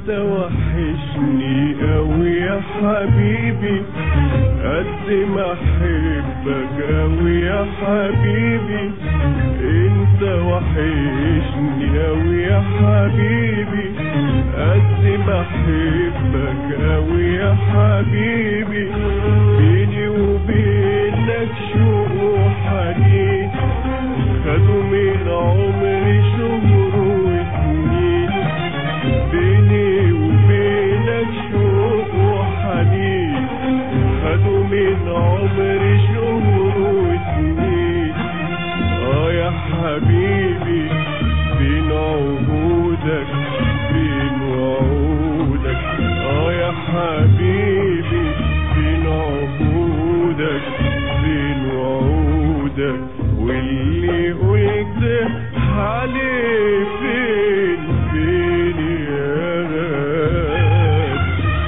انت وحشني قوي يا حبيبي قد ما احبك قوي يا حبيبي انت وحشني قوي يا حبيبي قد ما احبك قوي يا حبيبي بيني وبينك شوق وحنين خدوا من عمري شهور وسنين بيني وبينك شوق وحنين خدوا من عمري شهور وسنين اه يا حبيبي فين عهودك فين وعودك اه يا حبيبي فين عهودك فين وعودك واللي قلت عليه فين فين يا غالي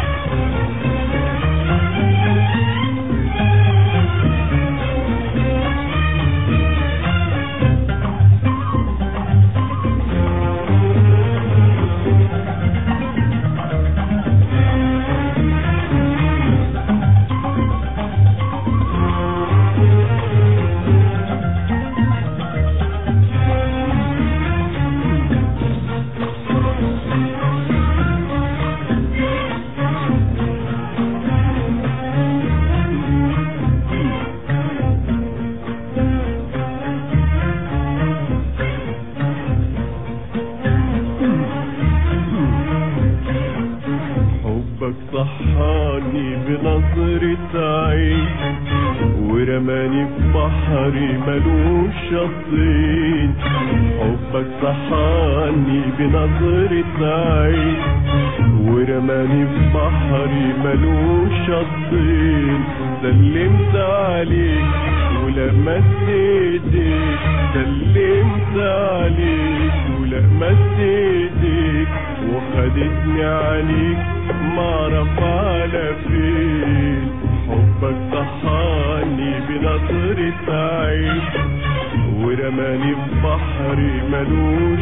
حبك صحاني بنظرة عين ورماني في بحري ملوش شطين حبك صحاني بنظرة عين ورماني في بحري ملوش شطين سلمت عليك ولمست ايديك سلمت عليك ولمست ايديك وخدتني عليك معرف على فين حبك صحاني بنظرة عين ورماني في بحري ملوش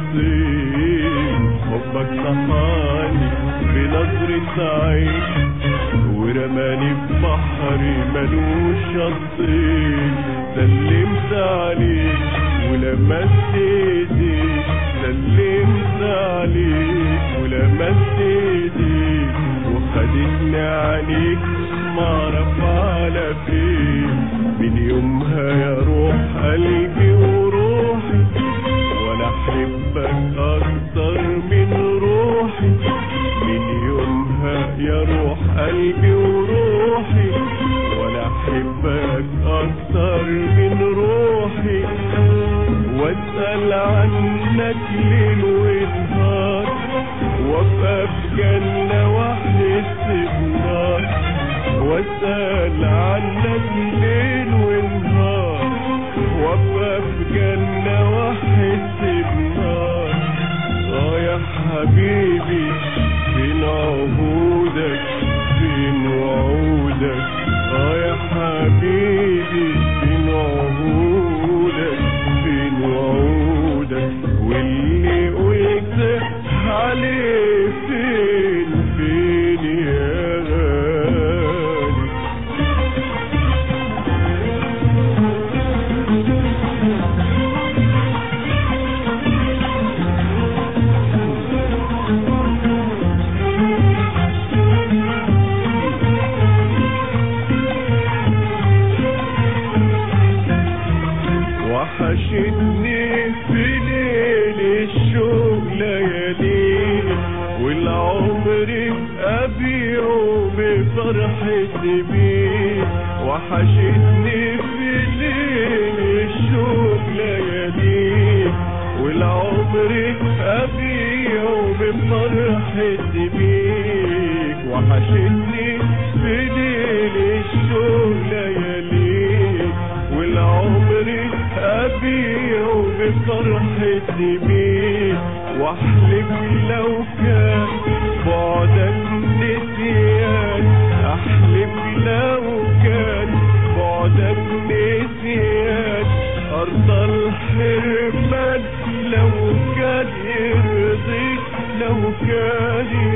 شطين حبك صحاني بنظرة عين ورماني في بحري ملوش شطين سلمت عليك ولمست ايديك سلمت عليك ولمست ايديك وخدتني عليك معرف على فين من يومها يا روح قلبي وروحي وانا احبك اكتر من روحي من يومها يا روح قلبي وروحي وانا احبك اكتر من روحي واسال عنك ليل ونهار وابقى في جنه واحس بنار واسال عنك ليل ونهار وابقى في جنه واحس بنار اه يا حبيبي فين عهودك فين وعودك اه يا حبيبي فين عهودك فين وعودك واللي قلت عليه فين فين يا غالي وحشتني في ليل الشوق ليالي والعمر أبيعه بفرحة بيه وحشتني في ليل الشوق ليالي والعمر أبيعه بفرحة بيك وحشتني في ليل الشوق ليالي والعمر أبيعه بفرحة بيك واحلف لو كان بعدك نسيان احلف لو كان بعدك نسيان ارض الحرمان لو كان يرضيك لو كان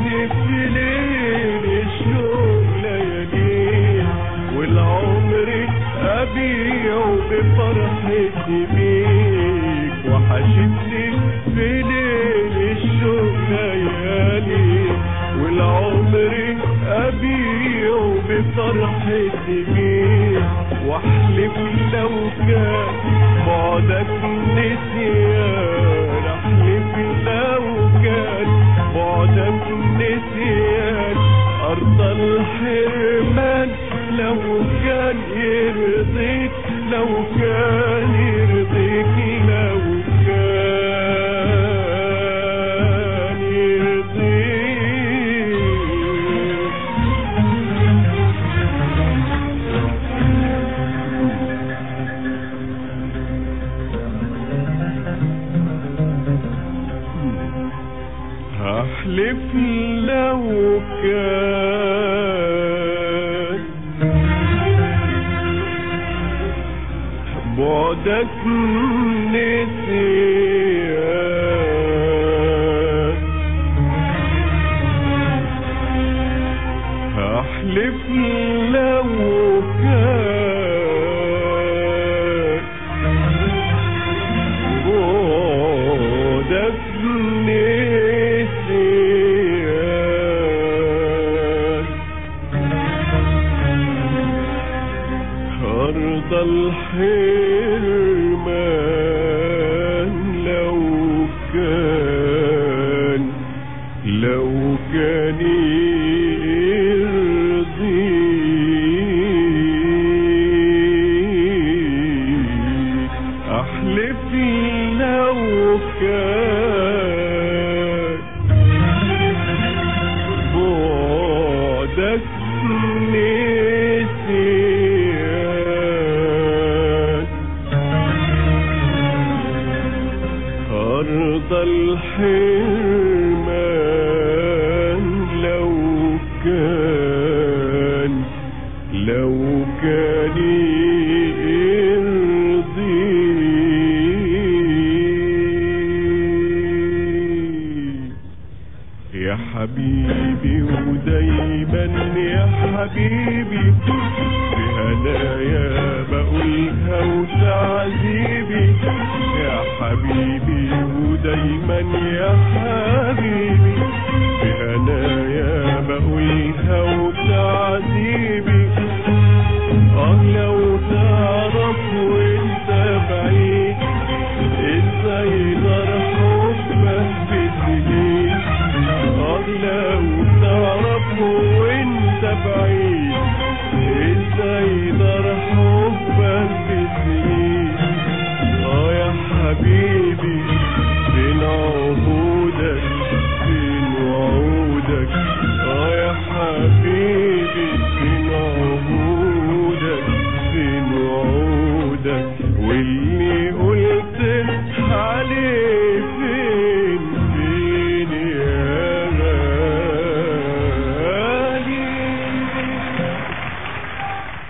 في ليل الشوق ليالي والعمر أبيعه بفرحتي بيك وحشتني في ليل الشوق ليالي والعمر أبيعه بفرحتي بيك واحلف لو كان بعدك نسيان احلف لو كان بعدك نسيان ارض الحرمان لو كان يرضيك لو كان يرضيك لو كان يرضيك هحلف لو كان بعدك نسيان هحلف لو كان بعدك نسيان أرض الحرمان لو كان لو كان يرضيك أحلف لو كان بعدك نسيان أرض الحرمان لو كان لو كان يرضيك يا حبيبي ودايما يا حبيبي في هنايا بقولها وتعذيبي يا حبيبي ودايما يا حبيبي